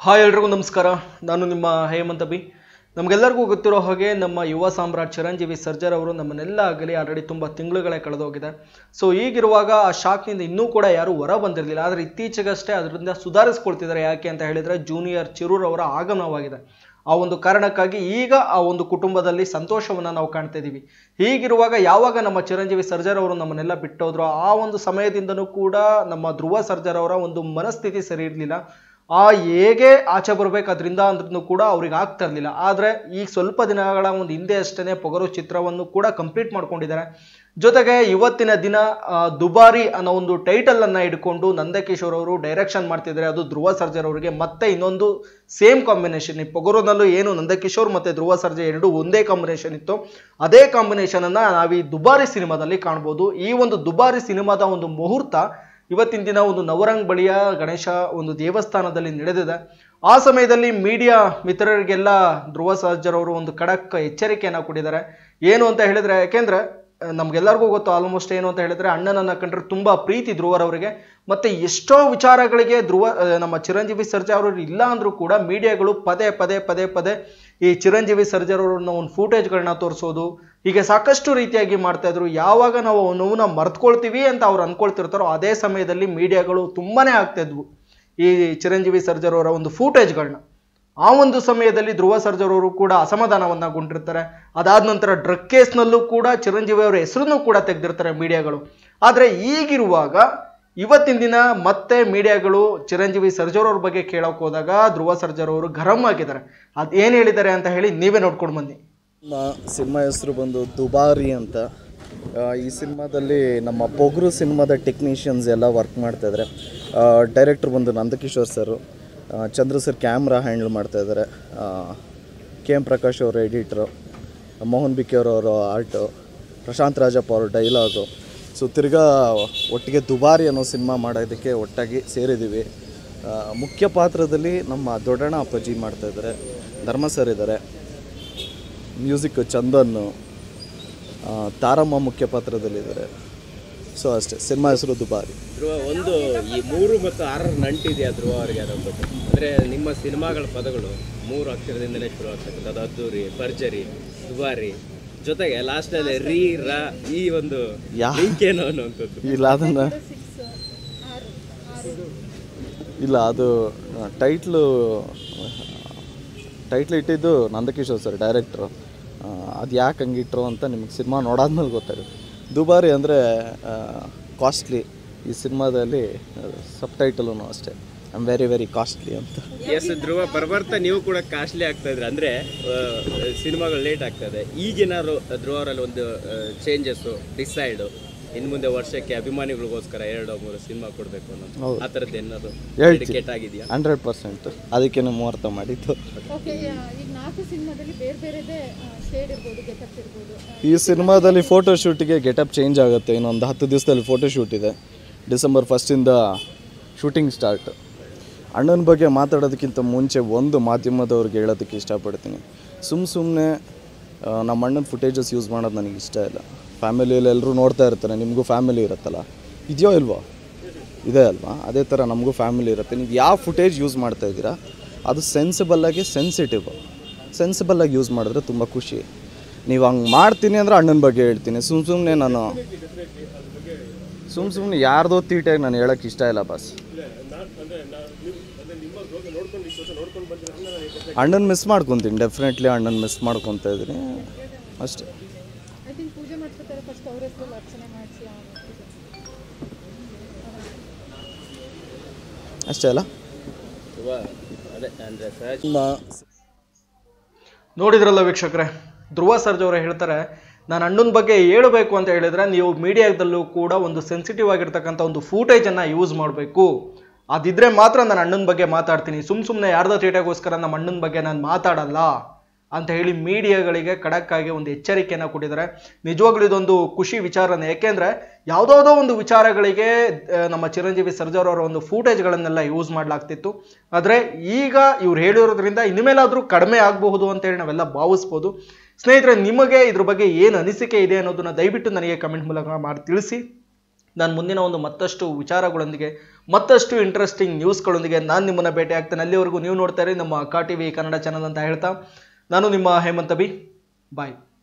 Hi ಎಲ್ರಿಗೂ ನಮಸ್ಕಾರ ನಾನು ನಿಮ್ಮ ಹೇಮಂತ್ ಬಿ ನಮಗೆಲ್ಲರಿಗೂ ಗೊತ್ತಿರೋ ಹಾಗೆ ನಮ್ಮ ಯುವ ಸಾಮ್ರಾಟ್ ಚಿರಂಜೀವಿ ಸರ್ಜರ್ ಅವರು ನಮ್ಮನ್ನೆಲ್ಲ ಆಗಲಿ ಆಲ್ರೆಡಿ ತುಂಬ ತಿಂಗಳುಗಳೇ ಕಳೆದೋಗಿದೆ ಸೊ ಈಗಿರುವಾಗ ಆ ಶಾಕ್ನಿಂದ ಇನ್ನೂ ಕೂಡ ಯಾರೂ ಹೊರ ಬಂದಿರಲಿಲ್ಲ ಆದರೆ ಇತ್ತೀಚೆಗಷ್ಟೇ ಅದರಿಂದ ಸುಧಾರಿಸ್ಕೊಳ್ತಿದ್ದಾರೆ ಯಾಕೆ ಅಂತ ಹೇಳಿದರೆ ಜೂನಿಯರ್ ಚಿರೂರ್ ಅವರ ಆಗಮನವಾಗಿದೆ ಆ ಒಂದು ಕಾರಣಕ್ಕಾಗಿ ಈಗ ಆ ಒಂದು ಕುಟುಂಬದಲ್ಲಿ ಸಂತೋಷವನ್ನು ನಾವು ಕಾಣ್ತಾ ಇದ್ದೀವಿ ಹೀಗಿರುವಾಗ ಯಾವಾಗ ನಮ್ಮ ಚಿರಂಜೀವಿ ಸರ್ಜರ್ ಅವರು ನಮ್ಮನ್ನೆಲ್ಲ ಬಿಟ್ಟೋದ್ರು ಆ ಒಂದು ಸಮಯದಿಂದನೂ ಕೂಡ ನಮ್ಮ ಧ್ರುವ ಸರ್ಜರ್ ಅವರ ಒಂದು ಮನಸ್ಥಿತಿ ಸರಿ ಇರಲಿಲ್ಲ ಆ ಹೇಗೆ ಆಚೆ ಬರ್ಬೇಕು ಅದರಿಂದ ಅಂದ್ರೂ ಕೂಡ ಅವ್ರಿಗೆ ಆಗ್ತಾ ಇರಲಿಲ್ಲ ಆದರೆ ಈಗ ಸ್ವಲ್ಪ ದಿನಗಳ ಒಂದು ಹಿಂದೆ ಅಷ್ಟೇ ಪೊಗರು ಚಿತ್ರವನ್ನು ಕೂಡ ಕಂಪ್ಲೀಟ್ ಮಾಡ್ಕೊಂಡಿದ್ದಾರೆ ಜೊತೆಗೆ ಇವತ್ತಿನ ದಿನ ಆ, ದುಬಾರಿ ಅನ್ನೋ ಒಂದು ಟೈಟಲ್ ಅನ್ನ ಇಟ್ಕೊಂಡು ನಂದಕಿಶೋರ್ ಅವರು ಡೈರೆಕ್ಷನ್ ಮಾಡ್ತಿದ್ದಾರೆ ಅದು ಧ್ರುವ ಸರ್ಜರ್ ಅವರಿಗೆ ಮತ್ತೆ ಇನ್ನೊಂದು ಸೇಮ್ ಕಾಂಬಿನೇಷನ್ ಈ ಪೊಗರುನಲ್ಲೂ ಏನು ನಂದಕಿಶೋರ್ ಮತ್ತೆ ಧ್ರುವ ಸರ್ಜರ್ ಎರಡು ಒಂದೇ ಕಾಂಬಿನೇಷನ್ ಇತ್ತು ಅದೇ ಕಾಂಬಿನೇಷನ್ ಅನ್ನ ನಾವು ಈ ದುಬಾರಿ ಸಿನಿಮಾದಲ್ಲಿ ಕಾಣ್ಬೋದು ಈ ಒಂದು ದುಬಾರಿ ಸಿನಿಮಾದ ಒಂದು ಮುಹೂರ್ತ ಇವತ್ತಿನ ದಿನ ಒಂದು ನವರಂಗ್ ಬಳಿಯ ಗಣೇಶ ಒಂದು ದೇವಸ್ಥಾನದಲ್ಲಿ ನಡೆದಿದೆ ಆ ಸಮಯದಲ್ಲಿ ಮೀಡಿಯಾ ಮಿತ್ರರಿಗೆಲ್ಲ ಧ್ರುವ ಸರ್ಜರ್ ಅವರು ಒಂದು ಖಡಕ್ ಎಚ್ಚರಿಕೆಯನ್ನು ಕೊಟ್ಟಿದ್ದಾರೆ ಏನು ಅಂತ ಹೇಳಿದ್ರೆ ಯಾಕೆಂದ್ರೆ ಆ, ನಮ್ಗೆಲ್ಲರಿಗೂ ಗೊತ್ತು ಆಲ್ಮೋಸ್ಟ್ ಏನು ಅಂತ ಹೇಳಿದ್ರೆ ಅಣ್ಣನನ್ನ ಕಂಡ್ರೆ ತುಂಬಾ ಪ್ರೀತಿ ಧ್ರುವರವರಿಗೆ ಮತ್ತೆ ಎಷ್ಟೋ ವಿಚಾರಗಳಿಗೆ ಧ್ರುವ ಆ, ನಮ್ಮ ಚಿರಂಜೀವಿ ಸರ್ಜಾ ಅವರು ಇಲ್ಲ ಅಂದ್ರೂ ಕೂಡ ಮೀಡಿಯಾಗಳು ಪದೇ ಪದೇ ಪದೇ ಪದೇ ಈ ಚಿರಂಜೀವಿ ಸರ್ಜರ್ ಅವ್ರನ್ನ ಒಂದು ಫೂಟೇಜ್ಗಳನ್ನ ತೋರಿಸೋದು ಹೀಗೆ ಸಾಕಷ್ಟು ರೀತಿಯಾಗಿ ಮಾಡ್ತಾ ಇದ್ರು ಯಾವಾಗ ನಾವು ಆ ನೋವನ್ನ ಮರ್ತ್ಕೊಳ್ತೀವಿ ಅಂತ ಅವ್ರು ಅನ್ಕೊಳ್ತಿರ್ತಾರೋ ಅದೇ ಸಮಯದಲ್ಲಿ ಮೀಡಿಯಾಗಳು ತುಂಬಾನೇ ಆಗ್ತಾ ಇದ್ವು ಈ ಚಿರಂಜೀವಿ ಸರ್ಜರ್ ಅವರ ಒಂದು ಫೂಟೇಜ್ಗಳನ್ನ ಆ ಒಂದು ಸಮಯದಲ್ಲಿ ಧ್ರುವ ಸರ್ಜರ್ ಅವರು ಕೂಡ ಅಸಮಾಧಾನವನ್ನ ಗೊಂಡಿರ್ತಾರೆ ಅದಾದ ನಂತರ ಡ್ರಗ್ ಕೇಸ್ನಲ್ಲೂ ಕೂಡ ಚಿರಂಜೀವಿ ಅವರ ಹೆಸರನ್ನು ಕೂಡ ತೆಗೆದಿರ್ತಾರೆ ಮೀಡಿಯಾಗಳು ಆದರೆ ಈಗಿರುವಾಗ ಇವತ್ತಿನ ದಿನ ಮತ್ತೆ ಮೀಡಿಯಾಗಳು ಚಿರಂಜೀವಿ ಸರ್ಜರ್ ಅವ್ರ ಬಗ್ಗೆ ಕೇಳೋಕೆ ಹೋದಾಗ ಧ್ರುವ ಸರ್ಜರ್ ಅವರು ಗರಂ ಆಗಿದ್ದಾರೆ ಅದೇನು ಹೇಳಿದ್ದಾರೆ ಅಂತ ಹೇಳಿ ನೀವೇ ನೋಡ್ಕೊಂಡು ಬನ್ನಿ ನಮ್ಮ ಸಿನಿಮಾ ಹೆಸರು ಬಂದು ದುಬಾರಿ ಅಂತ ಆ, ಈ ಸಿನಿಮಾದಲ್ಲಿ ನಮ್ಮ ಪೊಗರು ಸಿನಿಮಾದ ಟೆಕ್ನಿಷಿಯನ್ಸ್ ಎಲ್ಲ ವರ್ಕ್ ಮಾಡ್ತಾಯಿದ್ದಾರೆ ಡೈರೆಕ್ಟ್ರ್ ಬಂದು ನಂದಕಿಶೋರ್ ಸರು ಆ, ಚಂದ್ರ ಸರ್ ಕ್ಯಾಮ್ರಾ ಹ್ಯಾಂಡಲ್ ಮಾಡ್ತಾಯಿದ್ದಾರೆ ಕೆ ಎಮ್ ಪ್ರಕಾಶ್ ಅವರು ಎಡಿಟ್ರು ಮೋಹನ್ ಬಿಕೆ ಅವರು ಆರ್ಟು ಪ್ರಶಾಂತ್ ರಾಜಪ್ಪ ಅವರು ಡೈಲಾಗು ಸೊ ತಿರ್ಗಾ ಒಟ್ಟಿಗೆ ದುಬಾರಿ ಅನ್ನೋ ಸಿನಿಮಾ ಮಾಡೋದಕ್ಕೆ ಒಟ್ಟಾಗಿ ಸೇರಿದ್ದೀವಿ ಆ, ಮುಖ್ಯ ಪಾತ್ರದಲ್ಲಿ ನಮ್ಮ ದೊಡ್ಡಣ್ಣ ಅಪ್ಪಾಜಿ ಮಾಡ್ತಾಯಿದ್ದಾರೆ ಧರ್ಮ ಸರ್ ಇದ್ದಾರೆ ಮ್ಯೂಸಿಕ್ ಚಂದನ್ ಆ, ತಾರಮ್ಮ ಮುಖ್ಯ ಪಾತ್ರದಲ್ಲಿದ್ದಾರೆ ಸೊ ಅಷ್ಟೇ ಸಿನಿಮಾ ಹೆಸರು ದುಬಾರಿ ಧ್ರುವ ಒಂದು ಈ ಮೂರು ಮತ್ತು ಆರರ ನಂಟಿದೆಯಾ ಧ್ರುವ ಅವರಿಗೆ ಅದರ ಬಗ್ಗೆ ಅಂದರೆ ನಿಮ್ಮ ಸಿನಿಮಾಗಳ ಪದಗಳು ಮೂರು ಅಕ್ಷರದಿಂದಲೇ ಶುರು ಆಗ್ತಕ್ಕಂಥ ಅದು ಅದ್ದೂರಿ ಭರ್ಜರಿ ದುಬಾರಿ ಜೊತೆಗೆ ಲಾಸ್ಟಲ್ಲಿ ರೀ ರ ಈ ಒಂದು ಯಾ ಲಿಂಕ್ ಏನು ಅನ್ನುವಂಥದ್ದು ಇಲ್ಲ ಅದನ್ನು ಇಲ್ಲ ಅದು ಟೈಟ್ಲು ಟೈಟ್ಲ್ ಇಟ್ಟಿದ್ದು ನಂದಕಿಶೋರ್ ಸರ್ ಡೈರೆಕ್ಟ್ರು ಅದು ಯಾಕೆ ಹಂಗಿಟ್ರು ಅಂತ ನಿಮಗೆ ಸಿನಿಮಾ ನೋಡಾದ್ಮೇಲೆ ಗೊತ್ತಾಗುತ್ತೆ ದುಬಾರಿ ಅಂದರೆ ಕಾಸ್ಟ್ಲಿ ಈ ಸಿನಿಮಾದಲ್ಲಿ ಸಬ್ ಟೈಟಲು ಅಷ್ಟೇ I am very very costly ಅಂತ ಎಸ್ ಧ್ರುವ ಬರ್ಬರ್ತಾ ನೀವು ಕೂಡ ಕಾಸ್ಟ್ಲಿ ಆಗ್ತಾ ಇದ್ರೆ ಅಂದರೆ ಸಿನಿಮಾಗಳು ಲೇಟ್ ಆಗ್ತದೆ ಈಗಿನಾರು ಧ್ರುವ ಅವರಲ್ಲಿ ಒಂದು ಚೇಂಜಸ್ಸು ಡಿಸೈಡು ಇನ್ನು ಮುಂದೆ ವರ್ಷಕ್ಕೆ ಅಭಿಮಾನಿಗಳಿಗೋಸ್ಕರ ಎರಡು ಮೂರು ಸಿನಿಮಾ ಕೊಡಬೇಕು ಅನ್ನೋದು ಹೌದು. ಆ ಥರದ್ದು ಏನಾದ್ರು ಹೇಳ್ತೀನಿ. ಡೆಡಿಕೇಟ್ ಆಗಿದೆಯಾ ಹಂಡ್ರೆಡ್ ಪರ್ಸೆಂಟ್ ಅದಕ್ಕೆ ಮುಹೂರ್ತ ಮಾಡಿದ್ದು ಓಕೆ ಈಗ ನಾಲ್ಕು ಸಿನಿಮಾದಲ್ಲಿ ಬೇರೆ ಬೇರೆದೇ ಶೇಡ್ ಇರ್ಬೋದು ಗೆಟಪ್ ಇರ್ಬೋದು ಆ, ಈ ಸಿನಿಮಾದಲ್ಲಿ ಫೋಟೋ ಶೂಟಿಗೆ ಗೆಟಪ್ ಚೇಂಜ್ ಆಗುತ್ತೆ ಇನ್ನೊಂದು ಹತ್ತು ದಿವಸದಲ್ಲಿ ಫೋಟೋ ಶೂಟ್ ಇದೆ ಡಿಸೆಂಬರ್ ಫಸ್ಟಿಂದ ಶೂಟಿಂಗ್ ಸ್ಟಾರ್ಟ್ ಅಣ್ಣನ ಬಗ್ಗೆ ಮಾತಾಡೋದಕ್ಕಿಂತ ಮುಂಚೆ ಒಂದು ಮಾಧ್ಯಮದವ್ರಿಗೆ ಹೇಳೋದಕ್ಕೆ ಇಷ್ಟಪಡ್ತೀನಿ ಸುಮ್ಮ ಸುಮ್ಮನೆ ನಮ್ಮ ಅಣ್ಣನ ಫುಟೇಜಸ್ ಯೂಸ್ ಮಾಡೋದು ನನಗೆ ಇಷ್ಟ ಇಲ್ಲ ಫ್ಯಾಮಿಲಿಯಲ್ಲಿ ಎಲ್ಲರೂ ನೋಡ್ತಾ ಇರ್ತಾರೆ ನಿಮಗೂ ಫ್ಯಾಮಿಲಿ ಇರುತ್ತಲ್ಲ ಇದೆಯೋ ಇಲ್ವೋ ಇದೆ ಅಲ್ವಾ ಅದೇ ಥರ ನಮಗೂ ಫ್ಯಾಮಿಲಿ ಇರುತ್ತೆ ನೀವು ಯಾವ ಫುಟೇಜ್ ಯೂಸ್ ಮಾಡ್ತಾ ಇದ್ದೀರಾ ಅದು ಸೆನ್ಸಿಬಲ್ಲಾಗಿ ಸೆನ್ಸಿಟಿವ್ ಸೆನ್ಸಿಬಲ್ಲಾಗಿ ಯೂಸ್ ಮಾಡಿದ್ರೆ ತುಂಬ ಖುಷಿ ನೀವು ಹಂಗೆ ಮಾಡ್ತೀನಿ ಅಂದರೆ ಅಣ್ಣನ ಬಗ್ಗೆ ಹೇಳ್ತೀನಿ ಸುಮ್ಮ ಸುಮ್ಮನೆ ನಾನು ಸುಮ್ಮ ಸುಮ್ಮನೆ ಯಾರ್ದೋ ತೀಟೆಗೆ ನಾನು ಹೇಳೋಕ್ಕೆ ಇಷ್ಟ ಇಲ್ಲ ಬಸ್ ಅಣ್ಣನ ಮಿಸ್ ಮಾಡ್ಕೊತೀನಿ ಡೆಫಿನೆಟ್ಲಿ ಅಣ್ಣನ ಮಿಸ್ ಮಾಡ್ಕೊತಾ ಇದ್ದೀನಿ ಅಷ್ಟೇ ಐ ಥಿಂಕ್ ಪೂಜೆ ಮಾಡಿಸ್ಕೊತಾರೆ ಫಸ್ಟ್ ಅವ್ರ ಹೆಸರಲ್ಲಿ ಅರ್ಚನೆ ಮಾಡಿಸಿ ಅಷ್ಟೇ ಅಲ್ಲ ಧ್ರುವ ಅದೇ ಅಂದರೆ ಸಹಜ ನೋಡಿದ್ರಲ್ಲ ವೀಕ್ಷಕರೇ ಧ್ರುವ ಸರ್ಜ್ ಅವರು ಹೇಳ್ತಾರೆ ನಾನು ಅಣ್ಣನ ಬಗ್ಗೆ ಹೇಳಬೇಕು ಅಂತ ಹೇಳಿದ್ರೆ ನೀವು ಮೀಡಿಯಾದಲ್ಲೂ ಕೂಡ ಒಂದು ಸೆನ್ಸಿಟಿವ್ ಆಗಿರ್ತಕ್ಕಂಥ ಒಂದು ಫೂಟೇಜನ್ನು ಯೂಸ್ ಮಾಡಬೇಕು ಅದಿದ್ರೆ ಮಾತ್ರ ನಾನು ಅಣ್ಣನ ಬಗ್ಗೆ ಮಾತಾಡ್ತೀನಿ ಸುಮ್ ಸುಮ್ಮನೆ ಯಾರ್ದೋ ತೀಟೆಗೋಸ್ಕರ ನಮ್ಮ ಅಣ್ಣನ ಬಗ್ಗೆ ನಾನು ಮಾತಾಡಲ್ಲ ಅಂತ ಹೇಳಿ ಮೀಡಿಯಾಗಳಿಗೆ ಖಡಕ್ಕಾಗಿ ಒಂದು ಎಚ್ಚರಿಕೆಯನ್ನು ಕೊಟ್ಟಿದ್ದಾರೆ ನಿಜವಾಗ್ಲೂ ಇದೊಂದು ಖುಷಿ ವಿಚಾರನೇ ಯಾಕೆಂದ್ರೆ ಯಾವುದಾವುದೋ ಒಂದು ವಿಚಾರಗಳಿಗೆ ಆ, ನಮ್ಮ ಚಿರಂಜೀವಿ ಸರ್ಜಾರ್ ಅವರ ಒಂದು ಫೂಟೇಜ್ಗಳನ್ನೆಲ್ಲ ಯೂಸ್ ಮಾಡಲಾಗ್ತಿತ್ತು ಆದರೆ ಈಗ ಇವ್ರು ಹೇಳಿರೋದ್ರಿಂದ ಇನ್ಮೇಲಾದರೂ ಕಡಿಮೆ ಆಗಬಹುದು ಅಂತೇಳಿ ನಾವೆಲ್ಲ ಭಾವಿಸ್ಬೋದು ಸ್ನೇಹಿತರೆ ನಿಮಗೆ ಇದ್ರ ಬಗ್ಗೆ ಏನು ಅನಿಸಿಕೆ ಇದೆ ಅನ್ನೋದನ್ನ ದಯವಿಟ್ಟು ನನಗೆ ಕಮೆಂಟ್ ಮೂಲಕ ಮಾಡಿ ತಿಳಿಸಿ ನಾನು ಮುಂದಿನ ಒಂದು ಮತ್ತಷ್ಟು ವಿಚಾರಗಳೊಂದಿಗೆ ಮತ್ತಷ್ಟು ಇಂಟ್ರೆಸ್ಟಿಂಗ್ ನ್ಯೂಸ್ಗಳೊಂದಿಗೆ ನಾನು ನಿಮ್ಮನ್ನು ಭೇಟಿ ಆಗ್ತೇನೆ ಅಲ್ಲಿವರೆಗೂ ನೀವು ನೋಡ್ತಾ ಇರಿ ನಮ್ಮ ಅಕ್ಕಾ ಟಿವಿ ಕನ್ನಡ ಚಾನಲ್ ಅಂತ ಹೇಳ್ತಾ ನಾನು ನಿಮ್ಮ ಹೇಮಂತ್ ಅಭಿ ಬಾಯ್